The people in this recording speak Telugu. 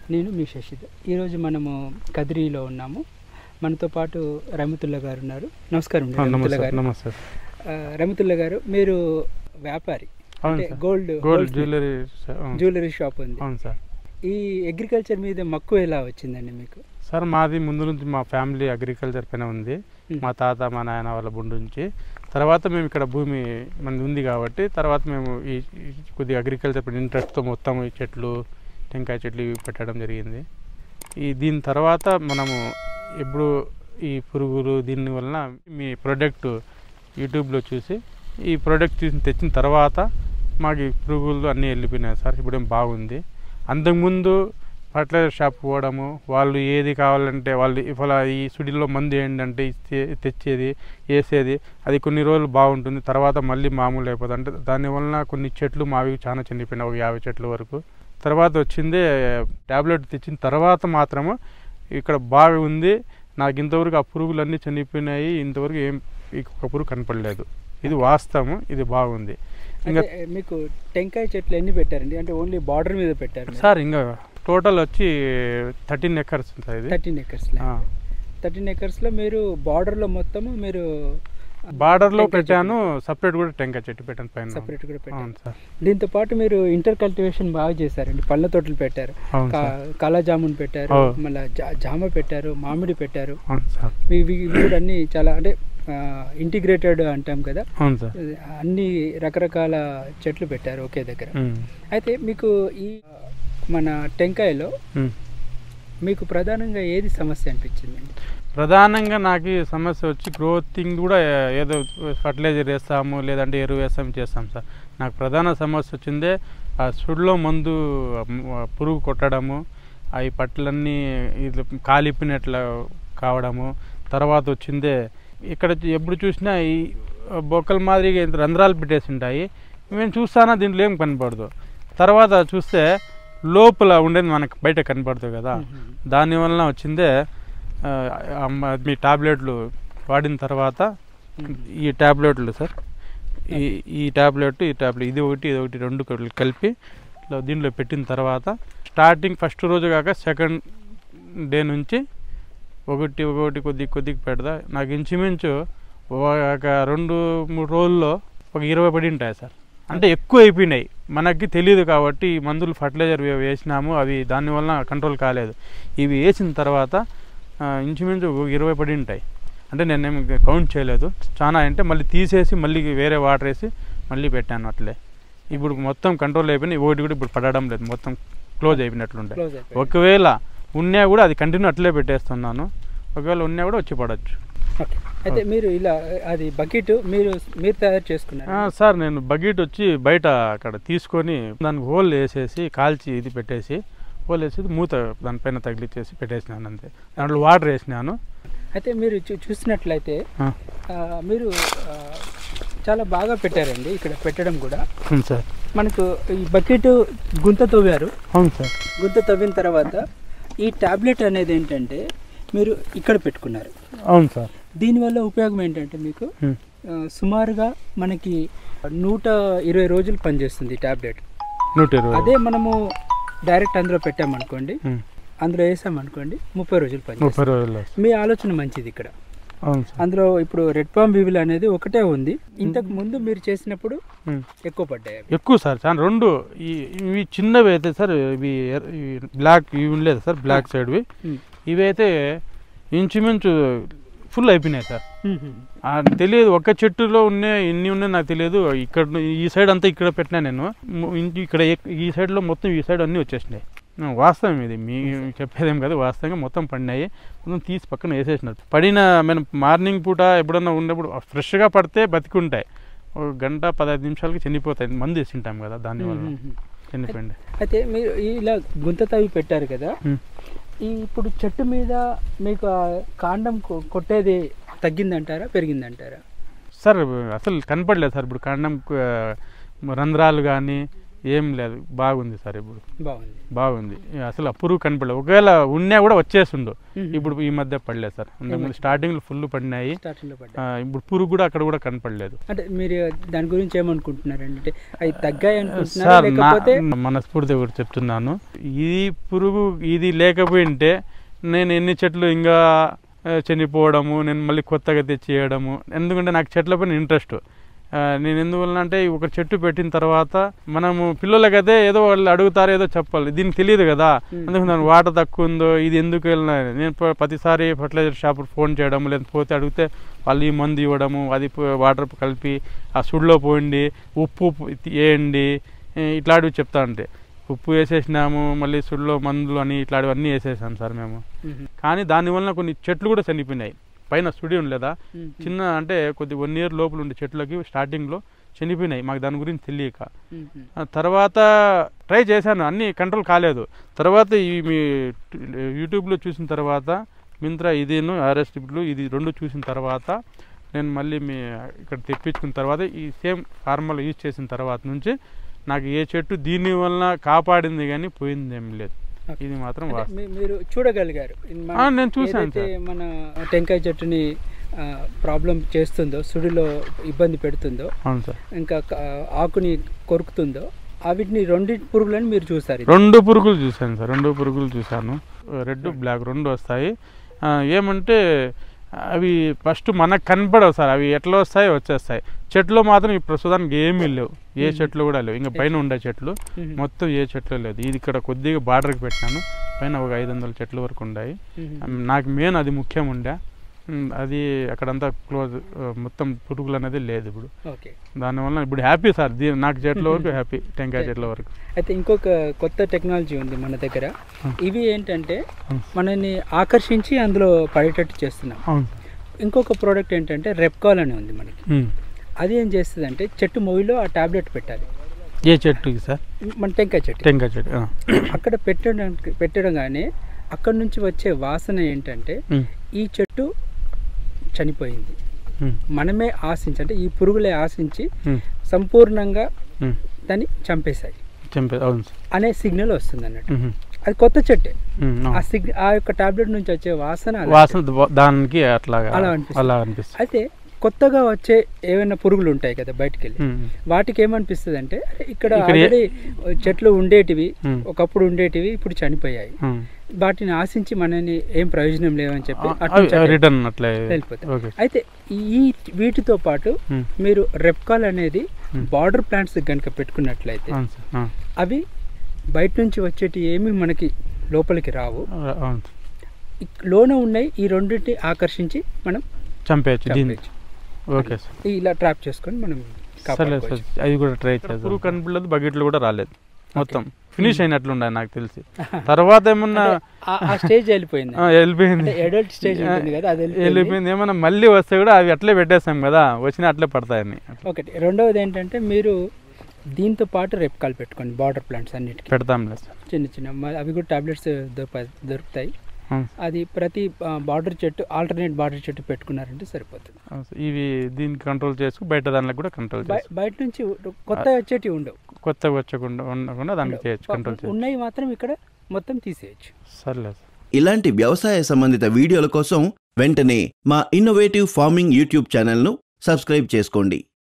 నేను మీ శశిధ ఈరోజు మనము కదిరిలో ఉన్నాము మనతో పాటు రమితుల్లా గారు ఉన్నారు నమస్కారం అండి, రమితుల్లా నమస్తే గారు నమస్తే ఆ, రమితుల్లా గారు మీరు వ్యాపారి అవును అంటే sir gold gold gold jewellery sir, అవును. జ్యువెలరీ షాప్ ఉంది అవును సార్ ఈ అగ్రికల్చర్ మీద మక్కువ ఎలా వచ్చిందండి మీకు సార్ మాది ముందు నుంచి మా ఫ్యామిలీ అగ్రికల్చర్ పైన ఉంది Hmm. మా తాత మా నాయన వాళ్ళ బుండు నుంచి తర్వాత మేము ఇక్కడ భూమి మనది ఉంది కాబట్టి తర్వాత మేము ఈ ఈ కొద్దిగా అగ్రికల్చర్ పైన ఇంట్రెస్ట్తో మొత్తం ఈ చెట్లు టెంకాయ చెట్లు ఇవి పెట్టడం జరిగింది ఈ దీని తర్వాత మనము ఎప్పుడు ఈ పురుగులు దీని వలన మీ ప్రోడక్ట్ యూట్యూబ్లో చూసి ఈ ప్రోడక్ట్ చూసి తెచ్చిన తర్వాత మాకు ఈ పురుగులు అన్నీ వెళ్ళిపోయినాయి సార్ ఇప్పుడేం బాగుంది అంతకుముందు ఫర్టిలైజర్ షాప్ పోవడము వాళ్ళు ఏది కావాలంటే వాళ్ళు ఇవాళ ఈ సుడిలో మందు ఏంటంటే ఇస్తే తెచ్చేది వేసేది అది కొన్ని రోజులు బాగుంటుంది తర్వాత మళ్ళీ మామూలు అయిపోతుంది అంటే దానివలన కొన్ని చెట్లు మావి చాలా చనిపోయినాయి ఒక యాభై చెట్ల వరకు తర్వాత వచ్చింది ట్యాబ్లెట్ తెచ్చిన తర్వాత మాత్రము ఇక్కడ బాగా ఉంది నాకు ఇంతవరకు ఆ పురుగులన్నీ చనిపోయినాయి ఇంతవరకు ఏం ఒక పురుగు కనపడలేదు ఇది వాస్తవం ఇది బాగుంది ఇంకా అంటే మీకు టెంకాయ చెట్లు ఎన్ని పెట్టారండి అంటే ఓన్లీ బార్డర్ మీద పెట్టారు సార్ ఇంకా టోటల్ వచ్చి థర్టీన్ ఎకర్స్ సార్ ఇది థర్టీన్ ఎకర్స్ ఆ. థర్టీన్ ఎకర్స్ లో మీరు బార్డర్ లో మొత్తము మీరు బార్డర్లో టెంకాయ పెట్టాను సపరేట్ కూడా టెంకాయ చెట్టు పెట్టాను పైన సపరేట్ కూడా పెట్టారు అవును సార్ దీంతో పాటు మీరు ఇంటర్ కల్టివేషన్ బాగా చేశారండి పళ్ళ తోటలు పెట్టారు అవును కా- సార్ కాలా జామున్ పెట్టారు ఓ. మళ్ళీ జామ పెట్టారు మామిడి పెట్టారు అవును సార్ ఇవి ఇవి కూడా అన్ని చాలా అంటే ఇంటిగ్రేటెడ్ అంటాం కదా అవును సార్ అన్ని రకరకాల చెట్లు పెట్టారు ఒకే దగ్గర ఉమ్, అయితే మీకు ఈ మన టెంకాయలో ఉమ్. మీకు ప్రధానంగా ఏది సమస్య అనిపించిందండి ప్రధానంగా నాకు ఈ సమస్య వచ్చి గ్రోతింగ్ కూడా ఏదో ఫర్టిలైజర్ వేస్తాము లేదంటే ఎరువు వేస్తాము చేస్తాం సార్ నాకు ప్రధాన సమస్య వచ్చిందే ఆ సుడిలో మందు మ్, పురుగు కొట్టడము అవి పట్లన్నీ ఇది కాలిపినట్లు కావడము తర్వాత వచ్చిందే ఇక్కడ ఎప్పుడు చూసినా ఈ బొక్కల మాదిరిగా ఇంత రంధ్రాలు పెట్టేసి ఉంటాయి మేము చూస్తానా దీంట్లో ఏం కనపడదు తర్వాత చూస్తే లోపల ఉండేది మనకు బయట కనపడుతుంది కదా దానివలన వచ్చిందే ఆ, అమ్మ- మీ టాబ్లెట్లు వాడిన తర్వాత ఈ టాబ్లెట్లు సార్ ఈ ఈ టాబ్లెట్ ఈ టాబ్లెట్ ఇది ఒకటి ఇది ఒకటి రెండు కల్- కలిపి ఇట్లా దీంట్లో పెట్టిన తర్వాత స్టార్టింగ్ ఫస్ట్ రోజు కాక సెకండ్ డే నుంచి ఒకటి ఒకటి కొద్ది కొద్దిగా పెడదా నాకు ఇంచుమించు ఒక రెండు మూడు రోజుల్లో ఒక ఇరవై పడి ఉంటాయి సార్ అంటే ఎక్కువ అయిపోయినాయి మనకి తెలియదు కాబట్టి ఈ మందులు ఫర్టిలైజర్ వే- వేసినాము అవి దానివల్ల కంట్రోల్ కాలేదు ఇవి వేసిన తర్వాత ఆ, ఇంచుమించు ఒక ఇరవై పడి ఉంటాయి అంటే నేనేం కౌంట్ చేయలేదు చాలా అంటే మళ్ళీ తీసేసి మళ్ళీ వేరే వాటర్ వేసి మళ్ళీ పెట్టాను అట్లే ఇప్పుడు మొత్తం కంట్రోల్ అయిపోయినాయి ఒకటి కూడా ఇప్పుడు పడడం లేదు మొత్తం క్లోజ్ అయిపోయినట్లుంటాయి క్లోజ్ అయిపోయింది ఒకవేళ ఉన్నా కూడా అది కంటిన్యూ అట్లే పెట్టేస్తున్నాను ఒకవేళ ఉన్నా కూడా వచ్చి పడవచ్చు ఓకే అయితే మీరు ఇలా అది బకెట్ మీరు మీరు తయారు చేసుకున్నారు ఆ, సార్ నేను బకెట్ వచ్చి బయట అక్కడ తీసుకొని దానికి హోల్ వేసేసి కాల్చి ఇది పెట్టేసి హోల్ వేసి మూత దానిపైన తగిలిచ్చేసి పెట్టేసినాను అంతే దాంట్లో వాటర్ వేసినాను అయితే మీరు చూ- చూసినట్లయితే ఆ, ఆ, మీరు ఆ, చాలా బాగా పెట్టారండి ఇక్కడ పెట్టడం కూడా అవును సార్ మనకు ఈ బకెట్ గుంత తవ్వారు అవును సార్ గుంత తవ్విన తర్వాత ఈ టాబ్లెట్ అనేది ఏంటంటే మీరు ఇక్కడ పెట్టుకున్నారు అవును సార్ దీనివల్ల ఉపయోగం ఏంటంటే మీకు ఉమ్, ఆ, సుమారుగా మనకి నూట ఇరవై రోజులు పనిచేస్తుంది ఈ టాబ్లెట్ నూట ఇరవై అదే మనము డైరెక్ట్ అందులో పెట్టామనుకోండి ఉమ్, అందులో వేసామనుకోండి ముప్పై రోజులు ముప్పై పనిచేస్తుంది రోజుల్లో మీ ఆలోచన మంచిది ఇక్కడ అవును సార్ అందులో ఇప్పుడు రెడ్ పామ్ వివిల్ అనేది ఒకటే ఉంది ఇంతకు ముందు మీరు చేసినప్పుడు ఉమ్. ఎక్కువ పడ్డాయి అవి. ఎక్కువ సార్ చాలా రెండు ఈ ఇవి చిన్నవి అయితే సార్ ఇవి ఎర్- ఇవి బ్లాక్ ఇవి ఉండలేదు సార్ బ్లాక్ సైడ్వి ఉమ్. ఇవి అయితే ఇంచుమించు ఫుల్ అయిపోయినాయి సార్ మ్మ్. ఆ, తెలియదు ఒక చెట్టులో ఉన్నాయి ఎన్ని ఉన్నాయి నాకు తెలియదు ఇక్కడ ను- ఈ సైడ్ అంతా ఇక్కడ పెట్టినా నేను ము- ఇంటి- ఇక్కడ ఎక్- ఈ సైడ్లో మొత్తం ఈ సైడ్ అన్నీ వచ్చేసినాయి ఆ, వాస్తవం ఇది మీ చెప్పేదేం కాదు వాస్తవంగా మొత్తం పడినాయి మొత్తం తీసి పక్కన వేసేసినారు పడిన మనం మార్నింగ్ పూట ఎప్పుడన్నా ఉన్నప్పుడు ఫ్రెష్గా పడితే బతికుంటాయి ఒక గంట పదహైదు నిమిషాలకి చనిపోతాయి మందు వేసింటాం కదా దానివల్ల మ్మ్. చనిపోయింది అయితే మీరు ఇలా గుంత తవ్వి పెట్టారు కదా ఉమ్. ఈ ఇప్పుడు చెట్టు మీద మీకు ఆ కాండం కొ- కొట్టేది తగ్గిందంటారా పెరిగిందంటారా సార్ అసలు కనపడలేదు సార్ ఇప్పుడు కాండం ఆ, రంధ్రాలు కానీ ఏం లేదు బాగుంది సార్ ఇప్పుడు బాగుంది బాగుంది అసలు ఆ పురుగు కనపడలేదు ఒకవేళ ఉన్నా కూడా వచ్చేస్తుండు మ్మ్. ఇప్పుడు ఈ మధ్య పడలేదు సార్ అంతకుముందు స్టార్టింగ్లో ఫుల్ పడినాయి స్టార్టింగ్లో పడ్డా ఆ, ఇప్పుడు పురుగు కూడా అక్కడ కూడా కనపడలేదు అంటే మీరు దాని గురించి ఏమనుకుంటున్నారు అంటే అవి తగ్గాయి అనుకుంటున్నారా సార్ నా లేకపోతే మనస్ఫూర్తిగా ఒకటి చెప్తున్నాను ఈ పురుగు ఇది లేకపోయింటే నేను ఎన్ని చెట్లు ఇంకా ఆ, చనిపోవడము నేను మళ్ళీ కొత్తగా తెచ్చేయడము ఎందుకంటే నాకు చెట్ల పైన ఇంట్రెస్ట్ నేను ఎందువల్ల అంటే ఒక చెట్టు పెట్టిన తర్వాత మనము పిల్లలకైతే ఏదో వాళ్ళు అడుగుతారు ఏదో చెప్పాలి దీనికి తెలియదు కదా Hmm. అందుకు దాని వాటర్ తక్కువ ఉందో ఇది ఎందుకు వెళ్ళినా నేను ప- ప్రతిసారి ఫర్టిలైజర్ షాప్ ఫోన్ చేయడం లేకపోతే అడిగితే వాళ్ళు ఈ మందు ఇవ్వడము అది వాటర్ కలిపి ఆ సుడిలో పోయండి ఉప్పు ఉప్పు వేయండి ఏ, ఇట్లాంటివి చెప్తా ఉంటే ఉప్పు వేసేసినాము మళ్ళీ సుడిలో మందులు అని ఇట్లాంటివన్నీ వేసేసాం సార్ మేము మ్మ్. కానీ దానివల్ల కొన్ని చెట్లు కూడా చనిపోయినాయి పైన సుడి ఉండలేదా మ్మ్. చిన్న అంటే కొద్ది వన్ ఇయర్ లోపల ఉండే చెట్లకి స్టార్టింగ్లో చనిపోయినాయి మాకు దాని గురించి తెలియక మ్మ్. ఆ తర్వాత ట్రై చేశాను అన్నీ కంట్రోల్ కాలేదు తర్వాత ఈ మీ యూట్యూబ్లో చూసిన తర్వాత మింత్రా ఇదేను ఆర్ఎస్ టిప్లు ఇది రెండు చూసిన తర్వాత నేను మళ్ళీ మీ ఇక్కడ తెప్పించుకున్న తర్వాత ఈ సేమ్ ఫార్ములా యూజ్ చేసిన తర్వాత నుంచి నాకు ఏ చెట్టు దీని వలన కాపాడింది కానీ పోయింది ఏం లేదు Okay. ఇది మాత్రం అంటే వాస్తవం మీ- మీరు చూడగలిగారు ఇన్ మన- ఆ, నేను చూశాను ఏదైతే సార్. మన టెంకాయ చెట్టుని ప్రాబ్లం చేస్తుందో సుడిలో ఇబ్బంది పెడుతుందో అవును సార్ ఇంకా క- ఆకుని కొరుకుతుందో వీటిని రెండు పురుగులను మీరు చూసారు ఇది. రెండు పురుగులు చూశాను సార్ రెండు పురుగులు చూశాను రెడ్ బ్లాక్ రెండు వస్తాయి ఆ, ఏమంటే అవి ఫస్ట్ మనకు కనపడవు సార్ అవి ఎట్లా వస్తాయి వచ్చేస్తాయి చెట్లు మాత్రం ఈ ప్రస్తుతానికి ఏమీ లేవు ఏ మ్మ్. చెట్లు కూడా లేవు ఇంకా పైన ఉండే చెట్లు మ్మ్. మొత్తం ఏ చెట్లు లేదు ఇది ఇక్కడ కొద్దిగా బార్డర్కి పెట్టినాను పైన ఒక ఐదు వందల చెట్ల వరకు ఉన్నాయి మ్మ్. నాకు మెయిన్ అది ముఖ్యం ఉండే మ్, అది అక్కడంతా క్లోజ్ మొత్తం పురుగులు అనేది లేదు ఇప్పుడు ఓకే దానివల్ల ఇప్పుడు హ్యాపీ సార్ దీ నాకు చెట్ల వరకు హ్యాపీ టెంకాయ చెట్ల వరకు అయితే ఇంకొక కొత్త టెక్నాలజీ ఉంది మన దగ్గర Hmm. ఇవి ఏంటంటే Hmm. మనల్ని ఆకర్షించి అందులో పడేటట్టు చేస్తున్నాం అవును ఇంకొక ప్రోడక్ట్ ఏంటంటే రెప్కాల్ అని ఉంది మనకి మ్. అది ఏం చేస్తుందంటే చెట్టు మొయ్యిలో ఆ టాబ్లెట్ పెట్టాలి ఏ చెట్టుకి సార్ మన టెంకాయ చెట్టు టెంకాయ చెట్టు ఆ. అక్కడ పెట్టడం పెట్టడంగానే అక్కడ నుంచి వచ్చే వాసన ఏంటంటే మ్. ఈ చెట్టు చనిపోయింది మ్. మనమే ఆశించి అంటే ఈ పురుగులే ఆశించి మ్. సంపూర్ణంగా మ్. దాన్ని చంపేశాయి చంపే అవును సార్ అనే సిగ్నల్ వస్తుంది అన్నట్టు మ్మ్. అది కొత్త చెట్టే మ్మ్. ఆ అవును. సిగ్ ఆ యొక్క టాబ్లెట్ నుంచి వచ్చే వాసన అలాంటిది. వాసన ద- దానికి అట్లాగా అలా అనిపిస్తుంది. అలా అనిపిస్తుంది అయితే కొత్తగా వచ్చే ఏమైనా పురుగులు ఉంటాయి కదా బయటికి వెళ్ళి మ్మ్. వాటికి ఏమనిపిస్తుంది అంటే అరే ఇక్కడ ఇక్కడ ఏ- ఆల్రెడీ చెట్లు ఉండేటివి మ్మ్. ఒకప్పుడు ఉండేటివి ఇప్పుడు చనిపోయాయి మ్మ్. వాటిని ఆశించి మనని ఏం ప్రయోజనం లేవని చెప్పి ఆ, అటు అవి నుంచి అటే రిటర్న్ అట్లా వెళ్ళిపోతాయి. ఓకే అయితే ఈ వీటితో పాటు మ్మ్. మీరు రెప్కాల్ అనేది మ్మ్. బార్డర్ ప్లాంట్స్ కనుక పెట్టుకున్నట్లయితే అవును సార్ ఆ. అవి బయట నుంచి వచ్చేటి ఏమి మనకి లోపలికి రావు అవును సార్. ఈ లోన ఉన్నాయి ఈ రెండింటిని ఆకర్షించి మనం చంపేయచ్చు దీన్ని చంపేయచ్చు. ఓకే సార్ ఈ ఇలా ట్రాప్ చేసుకొని మనం సరే కాపాడుకోవచ్చు. సార్ అది కూడా ట్రై చేద్దాం పురుగు కనిపించలేదు బకెట్లు కూడా రాలేదు మొత్తం ఫినిష్ అయినట్లు ఉండే నాకు తెలిసి తర్వాత ఏమన్నా అంటే ఆ- ఆ స్టేజ్ వెళ్ళిపోయింది ఆ, వెళ్ళిపోయింది అంటే adult stage ఉంటుంది కదా, అది వెళ్ళిపోయింది. వెళ్ళిపోయింది ఏమన్నా మళ్ళీ వస్తే కూడా అవి అట్లే పెట్టేస్తాం కదా వచ్చినా అట్లే పడతాయని ఒకటి రెండవది ఏంటంటే మీరు దీంతో పాటు రెప్కాల్ పెట్టుకోండి బార్డర్ ప్లాంట్స్ అన్నిటికీ పెడతాంలే సార్ చిన్న చిన్న మ- అవి కూడా టాబ్లెట్స్ దొరుకుతాయి అవును అది ప్రతి బార్డర్ చెట్టు ఆల్టర్నేట్ బార్డర్ చెట్టు పెట్టుకున్నారంటే సరిపోతుంది అవును సార్. ఇవి దీన్ని కంట్రోల్ చేసుకు బయట దానిలో కూడా కంట్రోల్ బయ- చేసు బయట నుంచి కొత్త వచ్చేటివి ఉండవు కొత్తగా వచ్చకుండా ఉండకుండా దానికి చేయొచ్చు కంట్రోల్ చేయొచ్చు ఉన్నాయి మాత్రం ఇక్కడ మొత్తం తీసేయచ్చు సర్లే సార్ ఇలాంటి వ్యవసాయ సంబంధిత వీడియోల కోసం వెంటనే మా ఇన్నోవేటివ్ ఫార్మింగ్ యూట్యూబ్ ఛానల్ను సబ్స్క్రైబ్ చేసుకోండి